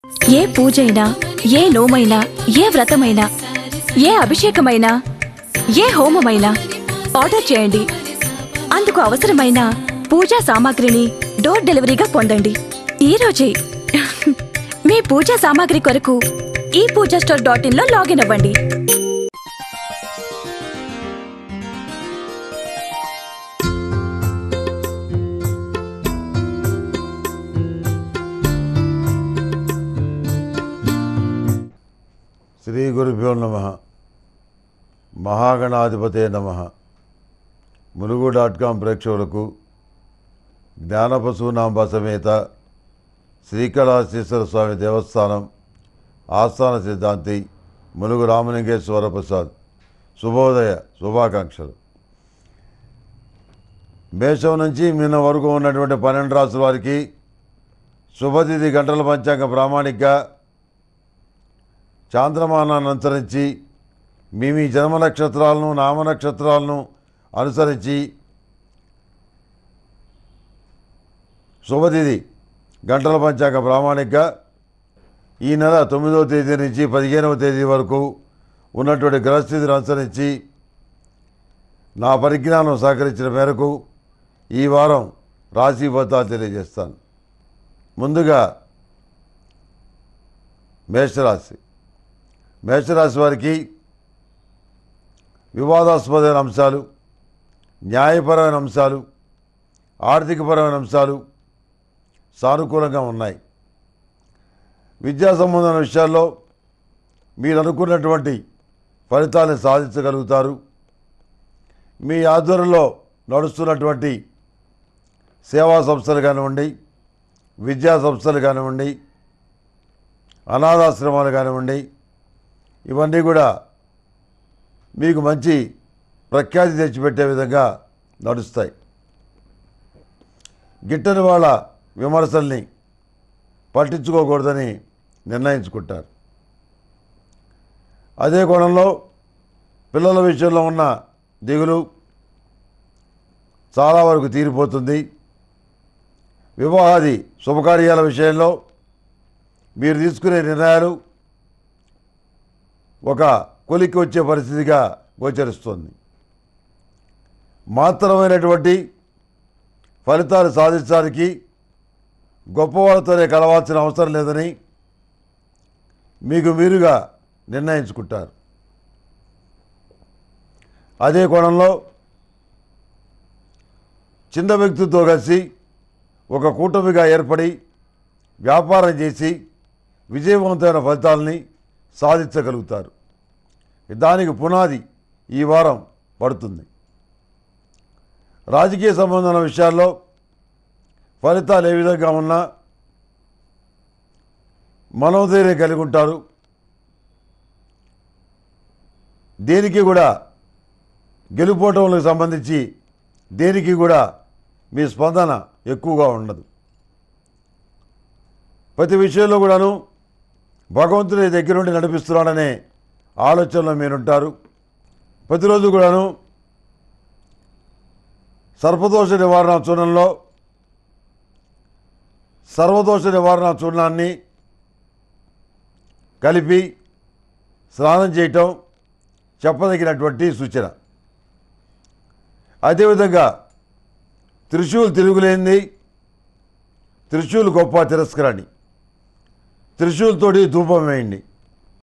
ఏ పూజైనా ఏ నోమైనా ఏ వ్రతమైనా ఏ అభిషేకమైనా ఏ హోమమైనా ఆర్డర్ చేయండి అందుకు అవసరమైన పూజా సామాగ్రిని డోర్ డెలివరీగా పొందండి ఈ రోజే మీ పూజా సామాగ్రి కొరకు ఈ పూజా స్టోర్ డాట్ ఇన్ లో లాగిన్ అవ్వండి శ్రీ గురుభ్యో నమ మహాగణాధిపతే నమ ములుగు డాట్ కాం ప్రేక్షకులకు జ్ఞానపశునాంబ సమేత శ్రీకళాశీశ్వర స్వామి దేవస్థానం ఆస్థాన సిద్ధాంతి ములుగు రామలింగేశ్వర ప్రసాద్ శుభోదయ శుభాకాంక్షలు మేషం నుంచి నిన్న వరకు ఉన్నటువంటి పన్నెండు రాసుల వారికి శుభతిథి గంటల పంచాంగ ప్రామాణిక చాంద్రమానాన్ని అనుసరించి మీ మీ జన్మ నక్షత్రాలను నామ నక్షత్రాలను అనుసరించి శుభతిథి గంటల పంచాంగ ప్రామాణిక ఈ నెల తొమ్మిదవ తేదీ నుంచి పదిహేనవ తేదీ వరకు ఉన్నటువంటి గ్రహస్థితిని అనుసరించి నా పరిజ్ఞానం సహకరించిన మేరకు ఈ వారం రాశి ఫలితాలు తెలియజేస్తాను ముందుగా మేషరాశి మేషరాశి వారికి వివాదాస్పదమైన అంశాలు న్యాయపరమైన అంశాలు ఆర్థికపరమైన అంశాలు సానుకూలంగా ఉన్నాయి విద్యా సంబంధమైన విషయాల్లో మీరు అనుకున్నటువంటి ఫలితాలను సాధించగలుగుతారు మీ ఆధ్వర్యంలో నడుస్తున్నటువంటి సేవా సంస్థలు కానివ్వండి విద్యా సంస్థలు కానివ్వండి అనాథాశ్రమాలు కానివ్వండి ఇవన్నీ కూడా మీకు మంచి ప్రఖ్యాతి తెచ్చిపెట్టే విధంగా నడుస్తాయి గిట్టని వాళ్ళ విమర్శల్ని పట్టించుకోకూడదని నిర్ణయించుకుంటారు అదే కోణంలో పిల్లల విషయంలో ఉన్న దిగులు చాలా వరకు తీరిపోతుంది వివాహాది శుభకార్యాల విషయంలో మీరు తీసుకునే నిర్ణయాలు ఒక కొలిక్కి వచ్చే పరిస్థితిగా గోచరిస్తుంది మాత్రమైనటువంటి ఫలితాలు సాధించడానికి గొప్పవాళ్ళతోనే కలవాల్సిన అవసరం లేదని మీకు మీరుగా నిర్ణయించుకుంటారు అదే కోణంలో చిన్న వ్యక్తితో కలిసి ఒక కూటమిగా ఏర్పడి వ్యాపారం చేసి విజయవంతమైన ఫలితాలని సాధించగలుగుతారు దానికి పునాది ఈ వారం పడుతుంది రాజకీయ సంబంధమైన విషయాల్లో ఫలితాలు ఏ విధంగా ఉన్నా మనోధైర్యం కలిగి ఉంటారు దేనికి కూడా గెలుపోవటంలకు సంబంధించి దేనికి కూడా మీ స్పందన ఎక్కువగా ఉండదు ప్రతి విషయంలో కూడాను భగవంతుడి దగ్గర నుండి నడిపిస్తున్నాడనే ఆలోచనలో మీరుంటారు ప్రతిరోజు కూడాను సర్పదోష నివారణ చూర్ణంలో సర్వదోష నివారణ చూర్ణాన్ని కలిపి స్నానం చేయటం చెప్పదగినటువంటి సూచన అదేవిధంగా త్రిశూల్ తిరుగులేంది త్రిశూల్ గొప్ప తిరస్కరణి త్రిశూల్తోటి ధూపం వేయండి